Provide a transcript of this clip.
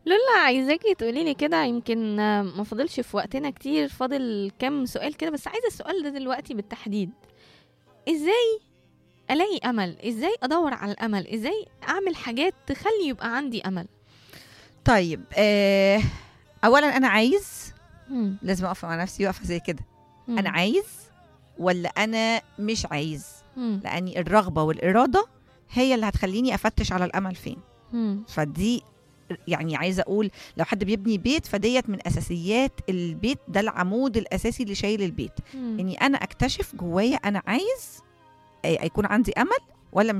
لولا عايزاكي تقولي لي كده يمكن آه، ما فاضلش في وقتنا كتير فاضل كام سؤال كده بس عايزه السؤال ده دلوقتي بالتحديد ازاي الاقي امل ازاي ادور على الامل ازاي اعمل حاجات تخلي يبقى عندي امل طيب آه اولا انا عايز مم. لازم اقف مع نفسي وقفه زي كده مم. انا عايز ولا انا مش عايز مم. لاني الرغبه والاراده هي اللي هتخليني افتش على الامل فين مم. فدي يعني عايزه اقول لو حد بيبني بيت فديت من اساسيات البيت ده العمود الاساسي اللي شايل البيت مم. اني انا اكتشف جوايا انا عايز آه، يكون عندي امل ولا